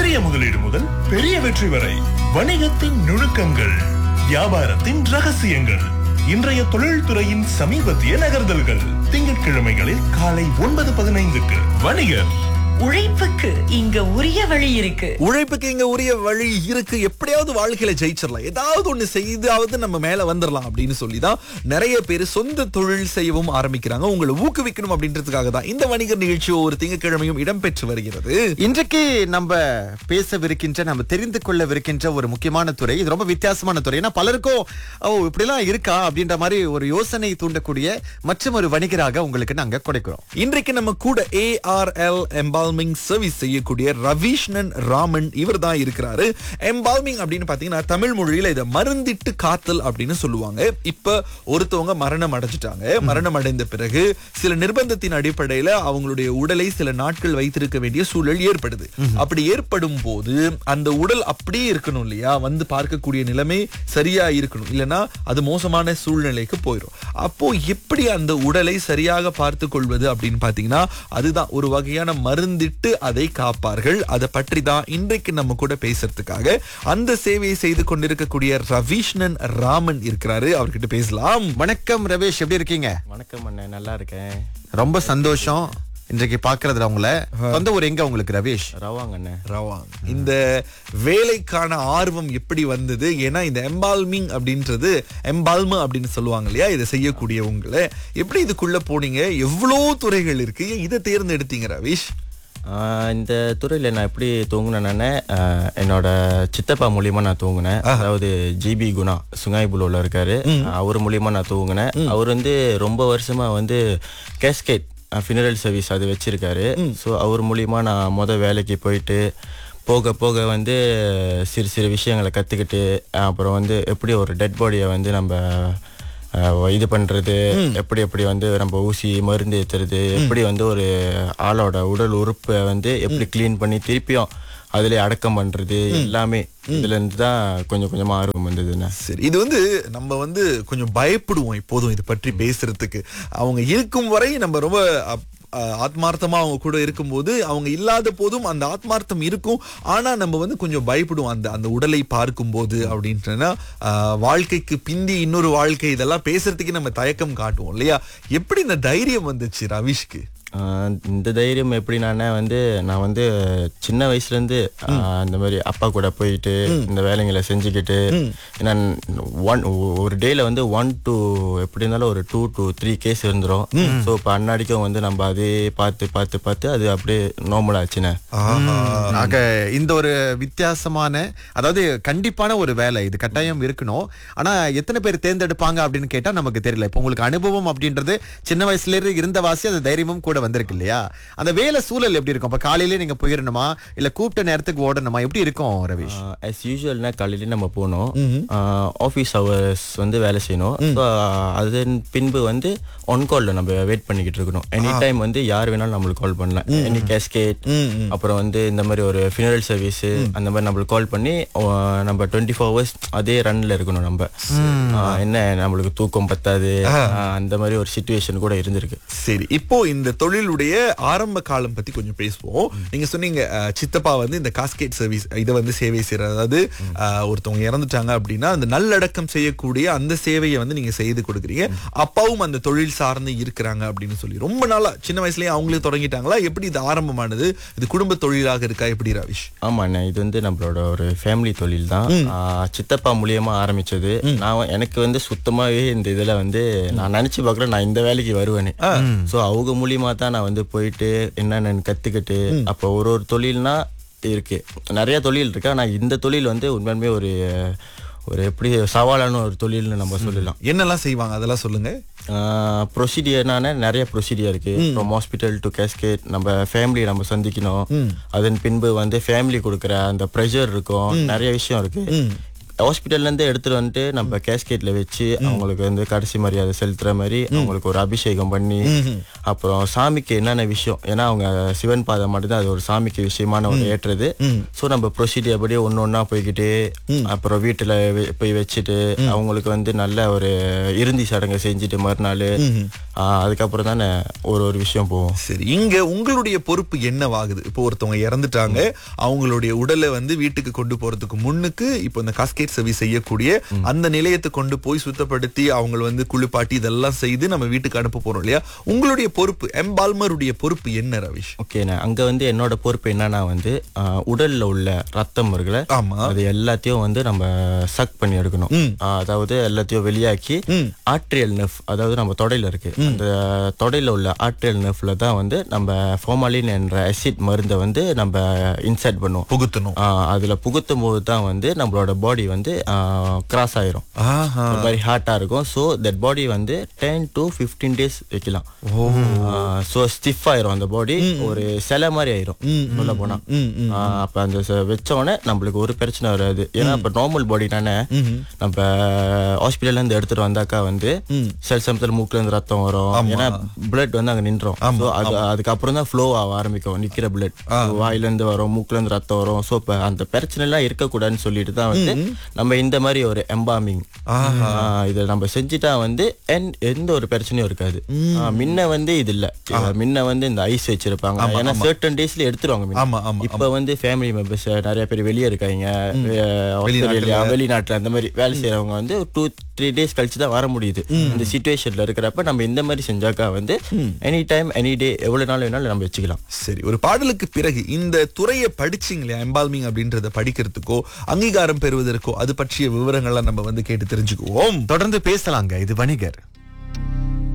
சிறிய முதலீடு முதல் பெரிய வெற்றி வரை வணிகத்தின் நுணுக்கங்கள் வியாபாரத்தின் ரகசியங்கள் இன்றைய தொழில்துறையின் சமீபத்திய நகர்தல்கள் திங்கட்கிழமைகளில் காலை ஒன்பது பதினைந்துக்கு வணிகர் உழைப்புக்கு இங்க உரிய வழி இருக்கு உழைப்புக்கு இங்க உரிய வழி இருக்கு எப்படியாவது வாழ்க்கையில ஜெயிச்சிடலாம் ஏதாவது ஒண்ணு செய்தாவது நம்ம மேல வந்துடலாம் அப்படின்னு சொல்லி தான் நிறைய பேர் சொந்த தொழில் செய்யவும் ஆரம்பிக்கிறாங்க உங்களை ஊக்குவிக்கணும் அப்படின்றதுக்காக தான் இந்த வணிகர் நிகழ்ச்சி ஒரு திங்கட்கிழமையும் இடம்பெற்று வருகிறது இன்றைக்கு நம்ம பேசவிருக்கின்ற நம்ம தெரிந்து கொள்ளவிருக்கின்ற ஒரு முக்கியமான துறை இது ரொம்ப வித்தியாசமான துறை ஏன்னா பலருக்கும் ஓ இப்படிலாம் இருக்கா அப்படின்ற மாதிரி ஒரு யோசனை தூண்டக்கூடிய மற்றும் ஒரு வணிகராக உங்களுக்கு நாங்க கொடுக்கிறோம் இன்றைக்கு நம்ம கூட ஏஆர்எல் எம்பால்மிங் சர்வீஸ் செய்யக்கூடிய ரவிஷ்ணன் ராமன் இவர் தான் இருக்கிறாரு எம்பால்மிங் அப்படின்னு பாத்தீங்கன்னா தமிழ் மொழியில இதை மருந்திட்டு காத்தல் அப்படின்னு சொல்லுவாங்க இப்ப ஒருத்தவங்க மரணம் அடைஞ்சிட்டாங்க மரணம் அடைந்த பிறகு சில நிர்பந்தத்தின் அடிப்படையில அவங்களுடைய உடலை சில நாட்கள் வைத்திருக்க வேண்டிய சூழல் ஏற்படுது அப்படி ஏற்படும் போது அந்த உடல் அப்படியே இருக்கணும் இல்லையா வந்து பார்க்கக்கூடிய நிலைமை சரியா இருக்கணும் இல்லைன்னா அது மோசமான சூழ்நிலைக்கு போயிடும் அப்போ எப்படி அந்த உடலை சரியாக பார்த்து கொள்வது அப்படின்னு பாத்தீங்கன்னா அதுதான் ஒரு வகையான மருந்திட்டு அதை காப்பார்கள் அதை பற்றி தான் இன்றைக்கு நம்ம கூட பேசுறதுக்காக அந்த சேவையை செய்து கொண்டிருக்கக்கூடிய ரவிஷ்ணன் ராமன் இருக்கிறாரு அவர்கிட்ட பேசலாம் வணக்கம் ரவேஷ் எப்படி இருக்கீங்க வணக்கம் அண்ணே நல்லா இருக்கேன் ரொம்ப சந்தோஷம் இன்றைக்கு பாக்குறதுல உங்களை சொந்த ஊர் எங்க உங்களுக்கு ரவேஷ் ரவாங்க அண்ணே ரவாங் இந்த வேலைக்கான ஆர்வம் எப்படி வந்தது ஏன்னா இந்த எம்பால்மிங் அப்படின்றது எம்பால்ம அப்படின்னு சொல்லுவாங்க இல்லையா இதை செய்யக்கூடியவங்களை எப்படி இதுக்குள்ள போனீங்க எவ்வளோ துறைகள் இருக்கு ஏன் இதை தேர்ந்தெடுத்தீங்க ரவிஷ் ஆஹ் இந்த துறையில் நான் எப்படி தூங்கினேன்னே என்னோட சித்தப்பா மூலியமா நான் தூங்கினேன் அதாவது ஜிபி குணா சுங்காய்புலூர்ல இருக்காரு அவர் மூலியமா நான் தூங்கினேன் அவர் வந்து ரொம்ப வருஷமா வந்து கேஸ்கேட் ஃபினரல் சர்வீஸ் அது வச்சிருக்காரு ஸோ அவர் மூலியமா நான் மொதல் வேலைக்கு போயிட்டு போக போக வந்து சிறு சிறு விஷயங்களை கற்றுக்கிட்டு அப்புறம் வந்து எப்படி ஒரு டெட் பாடியை வந்து நம்ம அஹ், இது பண்றது எப்படி எப்படி வந்து நம்ம ஊசி மருந்து ஏத்துறது எப்படி வந்து ஒரு ஆளோட உடல் உறுப்பை வந்து எப்படி க்ளீன் பண்ணி திருப்பியும் அதுல அடக்கம் பண்றது எல்லாமே இதுல இருந்து தான் கொஞ்சம் கொஞ்சமா ஆர்வம் வந்ததுண்ணே சரி இது வந்து நம்ம வந்து கொஞ்சம் பயப்படுவோம் இப்போதும் இதை பற்றி பேசுறதுக்கு அவங்க இருக்கும் வரை நம்ம ரொம்ப அப்- அஹ் ஆத்மார்த்தமா அவங்க கூட இருக்கும்போது அவங்க இல்லாத போதும் அந்த ஆத்மார்த்தம் இருக்கும் ஆனா நம்ம வந்து கொஞ்சம் பயப்படுவோம் அந்த அந்த உடலை பார்க்கும்போது அப்படின்றனா அஹ், வாழ்க்கைக்கு பிந்தி இன்னொரு வாழ்க்கை இதெல்லாம் பேசுறதுக்கு நம்ம தயக்கம் காட்டுவோம் இல்லையா எப்படி இந்த தைரியம் வந்துச்சு ரவிஷ்க்கு ஆஹ் இந்த தைரியம் எப்படின்னா வந்து நான் வந்து சின்ன வயசுல இருந்து ஆஹ் அந்த மாதிரி அப்பா கூட போயிட்டு இந்த வேலைங்களை செஞ்சுக்கிட்டு நான் ஒன் ஒரு டேல வந்து ஒன் டு எப்படி இருந்தாலும் ஒரு டூ டு த்ரீ கேஸ் இருந்துரும் ஸோ இப்போ அன்னாடிக்கும் வந்து நம்ம அதே பார்த்து பார்த்து பார்த்து அது அப்படியே நார்மல் ஆச்சுண்ணே ஆக இந்த ஒரு வித்தியாசமான அதாவது கண்டிப்பான ஒரு வேலை இது கட்டாயம் இருக்கணும் ஆனா எத்தனை பேர் தேர்ந்தெடுப்பாங்க அப்படின்னு கேட்டா நமக்கு தெரியல இப்போ உங்களுக்கு அனுபவம் அப்படின்றது சின்ன வயசுல இருந்து இருந்த வாசி அந்த தைரியமும் கூட வந்திருக்கு இல்லையா அந்த வேலை சூழல் எப்படி இருக்கும் அப்ப காலையில நீங்க போயிடணுமா இல்ல கூப்பிட்ட நேரத்துக்கு ஓடணுமா எப்படி இருக்கும் ரவிஷ் ஆஸ் யூஸ்வல்னா காலையில நம்ம போகணும் ஆஃபீஸ் ஹவர்ஸ் வந்து வேலை செய்யணும் ஸோ அதன் பின்பு வந்து ஒன் கால்ல நம்ம வெயிட் பண்ணிக்கிட்டு இருக்கணும் எனி டைம் வந்து யார் வேணாலும் நம்மளுக்கு கால் பண்ணலாம் எனி கேஸ்கேட் அப்புறம் வந்து இந்த மாதிரி ஒரு ஃபினரல் சர்வீஸ் அந்த மாதிரி நம்மளுக்கு கால் பண்ணி அஹ், நம்ம டுவெண்ட்டி ஃபோர் ஹவர்ஸ் அதே ரன்ல இருக்கணும் நம்ம ஆஹ், என்ன நம்மளுக்கு தூக்கம் பத்தாது ஆஹ், அந்த மாதிரி ஒரு சுச்சுவேஷன் கூட இருந்திருக்கு சரி இப்போ இந்த தொழிலுடைய ஆரம்ப காலம் பத்தி கொஞ்சம் பேசுவோம் நீங்க சொன்னீங்க அஹ், சித்தப்பா வந்து இந்த காஸ்கேட் சர்வீஸ் இதை வந்து சேவை செய்யறது அதாவது அஹ், ஒருத்தவங்க இறந்துட்டாங்க அப்படின்னா அந்த நல்லடக்கம் செய்யக்கூடிய அந்த சேவையை வந்து நீங்க செய்து கொடுக்குறீங்க அப்பாவும் அந்த தொழில் சார்ந்து இருக்கிறாங்க அப்படின்னு சொல்லி ரொம்ப நாளா சின்ன வயசுலயே அவங்களே தொடங்கிட்டாங்களா எப்படி இது ஆரம்பமானது இது குடும்ப தொழிலாக இருக்கா எப்படி ரவிஷ் ஆமாண்ணே இது வந்து நம்மளோட ஒரு ஃபேமிலி தொழில் தான் ஆஹ் சித்தப்பா மூலியமா ஆரம்பிச்சது நான் எனக்கு வந்து சுத்தமாவே இந்த இதுல வந்து நான் நினைச்சு பார்க்கல நான் இந்த வேலைக்கு வருவேன்னு சோ அவங்க மூலியமா தான் நான் வந்து போயிட்டு என்னென்னு கத்துக்கிட்டு அப்போ ஒரு ஒரு தொழில்னா இருக்கு நிறைய தொழில் இருக்கு ஆனா இந்த தொழில் வந்து உண்மையுமே ஒரு ஒரு எப்படி சவாலான ஒரு தொழில்னு நம்ம சொல்லலாம் என்னெல்லாம் செய்வாங்க அதெல்லாம் சொல்லுங்க ப்ரொசீடியர்னான நிறைய ப்ரொசீடியர் இருக்கு ஃப்ரம் ஹாஸ்பிட்டல் டு கேஸ்கேட் நம்ம ஃபேமிலி நம்ம சந்திக்கணும் அதன் பின்பு வந்து ஃபேமிலி கொடுக்குற அந்த ப்ரெஷர் இருக்கும் நிறைய விஷயம் இருக்கு ஹாஸ்பிட்டல்ல இருந்து எடுத்துட்டு வந்துட்டு நம்ம கேஸ்கேட்ல வச்சு அவங்களுக்கு வந்து கடைசி மரியாதை செலுத்துற மாதிரி அவங்களுக்கு ஒரு அபிஷேகம் பண்ணி அப்புறம் சாமிக்கு என்னென்ன விஷயம் ஏன்னா அவங்க சிவன் பாதம் மட்டும்தான் அது ஒரு சாமிக்கு விஷயமான ஒரு ஏற்றுறது ஸோ நம்ம ப்ரொசீடியர் படி ஒன்று ஒன்றா போய்கிட்டு அப்புறம் வீட்டில் போய் வச்சுட்டு அவங்களுக்கு வந்து நல்ல ஒரு இறுதி சடங்கை செஞ்சுட்டு மறுநாள் ஆஹ், அதுக்கப்புறம் தானே ஒரு ஒரு விஷயம் போவோம் சரி இங்க உங்களுடைய பொறுப்பு என்னவாகுது இப்போ ஒருத்தவங்க இறந்துட்டாங்க அவங்களுடைய உடலை வந்து வீட்டுக்கு கொண்டு போறதுக்கு முன்னுக்கு இப்போ இந்த காஸ்கேட் சர்வீஸ் செய்யக்கூடிய அந்த நிலையத்தை கொண்டு போய் சுத்தப்படுத்தி அவங்க வந்து குளிப்பாட்டி இதெல்லாம் செய்து நம்ம வீட்டுக்கு அனுப்ப போறோம் இல்லையா உங்களுடைய பொறுப்பு எம்பால்மருடைய பொறுப்பு என்ன ரவிஷ் ஓகேண்ணே அங்க வந்து என்னோட பொறுப்பு என்னன்னா வந்து ஆஹ், உடல்ல உள்ள ரத்தம் இருக்குல்ல ஆமா. அது எல்லாத்தையும் வந்து நம்ம சக் பண்ணி எடுக்கணும் ஆஹ், அதாவது எல்லாத்தையும் வெளியாக்கி ஆட்ரியல் நெஃப் அதாவது நம்ம தொடையில இருக்கு அந்த தொடையில உள்ள ஆட்ரியல் நெஃப்ல தான் வந்து நம்ம ஃபார்மாலின் என்ற அசிட் மருந்தை வந்து நம்ம இன்சர்ட் பண்ணுவோம் புகுத்தணும் ஆஹ், அதுல புகுத்தும் போது தான் வந்து நம்மளோட பாடி வந்து கிராஸ் ஆயிரும் ஆஹா ஒரு மாதிரி ஹார்ட்டா இருக்கும் ஸோ தட் பாடி வந்து டென் டு ஃபிஃப்டீன் டேஸ் வைக்கலாம் ஸோ ஸ்டிஃப் ஆயிரும் அந்த பாடி ஒரு சிலை மாதிரி ஆயிரும் சொல்ல போனா ஆஹ் அப்ப அந்த ச- வச்ச உடனே நம்மளுக்கு ஒரு பிரச்சனை வராது ஏன்னா இப்ப நார்மல் பாடி தானே நம்ம ஹாஸ்பிட்டல்ல இருந்து எடுத்துட்டு வந்தாக்கா வந்து சில சமயத்துல மூக்குல இருந்து ரத்தம் வரும் ஏன்னா பிளட் வந்து அங்க நின்றோம் ஸோ அது அதுக்கப்புறம் தான் ஃப்ளோ ஆக ஆரம்பிக்கும் நிக்கிற பிளட் வாயில இருந்து வரும் மூக்குல இருந்து ரத்தம் வரும் ஸோ இப்ப அந்த பிரச்சனை எல்லாம் இருக்கக்கூடாதுன்னு சொல்லிட்டு தான் வந்து நம்ம இந்த மாதிரி ஒரு எம்பாமிங் இதை நம்ம செஞ்சுட்டா வந்து என்- எந்த ஒரு பிரச்சனையும் இருக்காது ஆஹ் முன்ன வந்து இது இல்ல இது முன்ன வந்து இந்த ஐஸ் வச்சிருப்பாங்க ஏன்னா சர்டன் டேஸ்ல எடுத்துருவாங்க முன்ன. ஆமா, ஆமா, இப்ப வந்து ஃபேமிலி மெம்பர்ஸ் நிறைய பேர் வெளியே இருக்காங்க அஹ் ஆஸ்திரேலியா வெளிநாட்டுல அந்த மாதிரி வேலை செய்யறவங்க வந்து டூ த்ரீ டேஸ் கழிச்சு தான் வர முடியுது இந்த சுச்சுவேஷன்ல இருக்கிறப்ப நம்ம இந்த மாதிரி செஞ்சாக்கா வந்து எனி டைம் எனி டே எவ்வளவு நாள் வேணாலும் நம்ம வச்சுக்கலாம் சரி ஒரு பாடலுக்கு பிறகு இந்த துறையை படிச்சீங்க இல்லையா எம்பால்மிங் அப்படின்றத படிக்கிறதுக்கோ அங்கீகாரம் பெறுவதற்கோ அது பற்றிய விவரங்களை நம்ம வந்து கேட்டு தெரிஞ்சுக்குவோம் தொடர்ந்து பேசலாங்க இது வணிகர்